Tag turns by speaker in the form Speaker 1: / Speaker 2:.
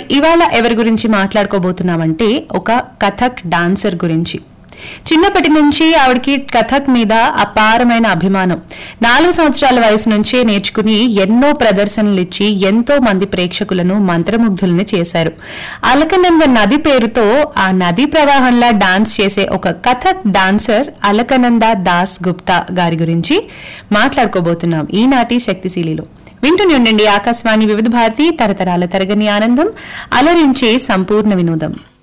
Speaker 1: ఇవాళ ఎవరి గురించి మాట్లాడుకోబోతున్నామంటే ఒక కథక్ డాన్సర్ గురించి చిన్నప్పటి నుంచి ఆవిడకి కథక్ మీద అపారమైన అభిమానం నాలుగు సంవత్సరాల వయసు నుంచే నేర్చుకుని ఎన్నో ప్రదర్శనలు ఇచ్చి ఎంతో మంది ప్రేక్షకులను మంత్రముగ్ధుల్ని చేశారు అలకనంద నది పేరుతో ఆ నది ప్రవాహంలా డాన్స్ చేసే ఒక కథక్ డాన్సర్ అలకనంద దాస్ గుప్తా గారి గురించి మాట్లాడుకోబోతున్నాం ఈనాటి శక్తిశీలిలో వింటూనే ఉండండి ఆకాశవాణి వివిధ భారతి తరతరాల తరగని ఆనందం అలరించే సంపూర్ణ వినోదం